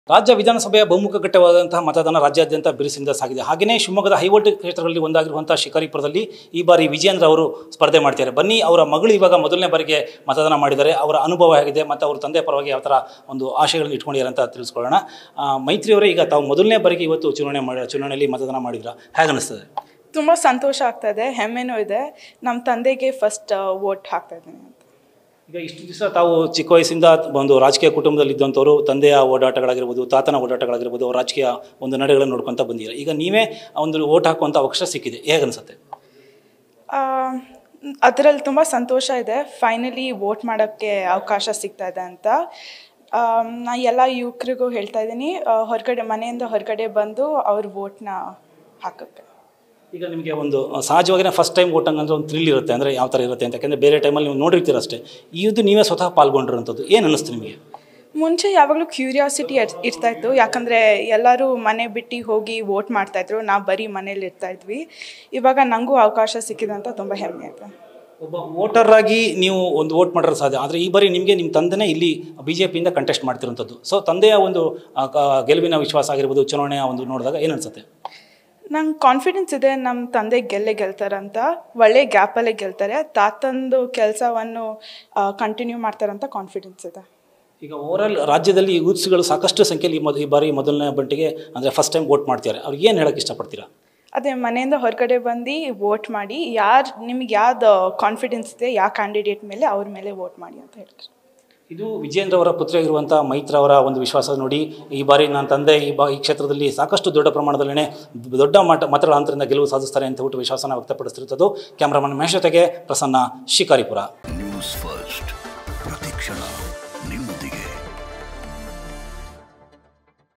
ರಾಜ್ಯ ವಿಧಾನಸಭೆಯ ಬಹುಮುಖ ಘಟ್ಟವಾದಂತಹ ಮತದಾನ ರಾಜ್ಯಾದ್ಯಂತ ಬಿರುಸಿನಿಂದ ಸಾಗಿದೆ ಹಾಗೆಯೇ ಶಿವಮೊಗ್ಗದ ಹೈವೋಲ್ಟೇಜ್ ಕ್ಷೇತ್ರಗಳಲ್ಲಿ ಒಂದಾಗಿರುವಂತಹ ಶಿಕಾರಿಪುರದಲ್ಲಿ ಈ ಬಾರಿ ವಿಜಯೇಂದ್ರ ಅವರು ಸ್ಪರ್ಧೆ ಮಾಡ್ತಾರೆ ಬನ್ನಿ ಅವರ ಮಗಳು ಇವಾಗ ಮೊದಲನೇ ಬಾರಿಗೆ ಮತದಾನ ಮಾಡಿದ್ದಾರೆ ಅವರ ಅನುಭವ ಹೇಗಿದೆ ಮತ್ತು ಅವ್ರ ತಂದೆ ಪರವಾಗಿ ಯಾವ ಥರ ಒಂದು ಆಶಯಗಳನ್ನು ಇಟ್ಕೊಂಡಿದ್ದಾರೆ ಅಂತ ತಿಳಿಸ್ಕೊಳ್ಳೋಣ ಆ, ಮೈತ್ರಿ ಅವರೇ ಈಗ ತಾವು ಮೊದಲನೇ ಬಾರಿಗೆ ಇವತ್ತು ಚುನಾವಣೆ ಮಾಡಿ ಚುನಾವಣೆಯಲ್ಲಿ ಮತದಾನ ಮಾಡಿದ್ರ ಹೇಗೆ ಅನಿಸ್ತದೆ ತುಂಬ ಸಂತೋಷ ಆಗ್ತಾ ಇದೆ ಹೆಮ್ಮೆನೂ ಇದೆ ನಮ್ಮ ತಂದೆಗೆ ಫಸ್ಟ್ ವೋಟ್ ಹಾಕ್ತಾ ಇದ್ದೀನಿ ಅಂತ ಈಗ ಇಷ್ಟು ದಿವಸ ತಾವು ಚಿಕ್ಕ ವಯಸ್ಸಿಂದ ಒಂದು ರಾಜಕೀಯ ಕುಟುಂಬದಲ್ಲಿ ಇದ್ದಂಥವ್ರು ತಂದೆಯ ಓಡಾಟಗಳಾಗಿರ್ಬೋದು ತಾತನ ಓಡಾಟಗಳಾಗಿರ್ಬೋದು ಅವ್ರ ರಾಜಕೀಯ ಒಂದು ನಡೆಗಳನ್ನು ನೋಡ್ಕೊತ ಬಂದಿದ್ದಾರೆ ಈಗ ನೀವೇ ಒಂದು ಓಟ್ ಹಾಕುವಂಥ ಅವಕಾಶ ಸಿಕ್ಕಿದೆ ಹೇಗೆ ಅನಿಸುತ್ತೆ ಅದರಲ್ಲಿ ತುಂಬ ಸಂತೋಷ ಇದೆ ಫೈನಲಿ ವೋಟ್ ಮಾಡೋಕ್ಕೆ ಅವಕಾಶ ಸಿಗ್ತಾ ಇದೆ ಅಂತ ಆಮ್, ನಾ ಎಲ್ಲ ಯುವಕರಿಗೂ ಹೇಳ್ತಾ ಇದ್ದೀನಿ ಹೊರಗಡೆ ಮನೆಯಿಂದ ಹೊರಗಡೆ ಬಂದು ಅವ್ರ ವೋಟ್ನ ಹಾಕೋಕ್ಕೆ ಈಗ ನಿಮಗೆ ಒಂದು ಸಹಜವಾಗಿಯೇ ಫಸ್ಟ್ ಟೈಮ್ ಓಟ್ ಹಂಗಂದ್ರೆ ಒಂದು ಥ್ರಿಲ್ ಇರುತ್ತೆ ಅಂದರೆ ಯಾವ ಥರ ಇರುತ್ತೆ ಅಂತ ಯಾಕಂದರೆ ಬೇರೆ ಟೈಮಲ್ಲಿ ನೀವು ನೋಡಿರ್ತೀರ ಅಷ್ಟೇ ಇದು ನೀವೇ ಸ್ವತಃ ಪಾಲ್ಗೊಂಡಿರೋಂಥದ್ದು ಏನು ಅನ್ನಿಸ್ತು ನಿಮಗೆ ಮುಂಚೆ ಯಾವಾಗಲೂ ಕ್ಯೂರಿಯಾಸಿಟಿ ಇರ್ತಾ ಇತ್ತು ಯಾಕಂದರೆ ಎಲ್ಲರೂ ಮನೆ ಬಿಟ್ಟು ಹೋಗಿ ವೋಟ್ ಮಾಡ್ತಾಯಿದ್ರು ನಾವು ಬರೀ ಮನೇಲಿ ಇರ್ತಾ ಇದ್ವಿ ಇವಾಗ ನನಗೂ ಅವಕಾಶ ಸಿಕ್ಕಿದೆ ಅಂತ ತುಂಬ ಹೆಮ್ಮೆ ಇದೆ ಒಬ್ಬ ವೋಟರ್ ಆಗಿ ನೀವು ಒಂದು ವೋಟ್ ಮಾಡೋರು ಸಾಧ್ಯ ಆದರೆ ಈ ಬಾರಿ ನಿಮಗೆ ನಿಮ್ಮ ತಂದೆನೇ ಇಲ್ಲಿ ಬಿ ಜೆ ಪಿಯಿಂದ ಕಂಟೆಸ್ಟ್ ಮಾಡ್ತಿರೋಂಥದ್ದು ಸೊ ತಂದೆಯ ಒಂದು ಆ, ಕ- ಗೆಲುವಿನ ವಿಶ್ವಾಸ ಆಗಿರ್ಬೋದು ಚುನಾವಣೆಯ ಒಂದು ನೋಡಿದಾಗ ಏನು ಅನ್ಸುತ್ತೆ ನಂಗೆ ಕಾನ್ಫಿಡೆನ್ಸ್ ಇದೆ ನಮ್ಮ ತಂದೆ ಗೆಲ್ಲೇ ಗೆಲ್ತಾರಂತ ಒಳ್ಳೆ ಗ್ಯಾಪಲ್ಲೇ ಗೆಲ್ತಾರೆ ತಾತಂದು ಕೆಲಸವನ್ನು ಕಂಟಿನ್ಯೂ ಮಾಡ್ತಾರಂತ ಕಾನ್ಫಿಡೆನ್ಸ್ ಇದೆ ಈಗ ಓವರಾಲ್ ರಾಜ್ಯದಲ್ಲಿ ಯೂತ್ಸ್ಗಳು ಸಾಕಷ್ಟು ಸಂಖ್ಯೆಯಲ್ಲಿ ಈ ಮೊದ ಈ ಬಾರಿ ಮೊದಲನೇ ಬಂಟಿಗೆ ಅಂದರೆ ಫಸ್ಟ್ ಟೈಮ್ ವೋಟ್ ಮಾಡ್ತಿದ್ದಾರೆ ಅವ್ರಿಗೆ ಏನು ಹೇಳೋಕ್ಕೆ ಇಷ್ಟಪಡ್ತೀರಾ ಅದೇ ಮನೆಯಿಂದ ಹೊರಗಡೆ ಬಂದು ವೋಟ್ ಮಾಡಿ ಯಾರು ನಿಮ್ಗೆ ಯಾವ್ದು ಕಾನ್ಫಿಡೆನ್ಸ್ ಇದೆ ಯಾವ ಕ್ಯಾಂಡಿಡೇಟ್ ಮೇಲೆ ಅವ್ರ ಮೇಲೆ ವೋಟ್ ಮಾಡಿ ಅಂತ ಹೇಳ್ತಾರೆ ಇದು ವಿಜೇಂದ್ರ ಅವರ ಪುತ್ರಿಯಾಗಿರುವಂಥ ಮೈತ್ರ ಅವರ ಒಂದು ವಿಶ್ವಾಸ ನೋಡಿ ಈ ಬಾರಿ ನನ್ನ ತಂದೆ ಈ ಬಾ ಈ ಕ್ಷೇತ್ರದಲ್ಲಿ ಸಾಕಷ್ಟು ದೊಡ್ಡ ಪ್ರಮಾಣದಲ್ಲೇ ದೊಡ್ಡ ಮಟ್ಟ ಮತಗಳ ಅಂತರದಿಂದ ಗೆಲುವು ಸಾಧಿಸ್ತಾರೆ ಅಂತ ಬಿಟ್ಟು ವಿಶ್ವಾಸನ ವ್ಯಕ್ತಪಡಿಸ್ತಿರುತ್ತದು ಕ್ಯಾಮ್ರಾಮನ್ ಮಹೇಶ್ ಜೊತೆಗೆ ಪ್ರಸನ್ನ ಶಿಕಾರಿಪುರ ನ್ಯೂಸ್ ಫಸ್ಟ್ ಪ್ರತಿಕ್ಷಣ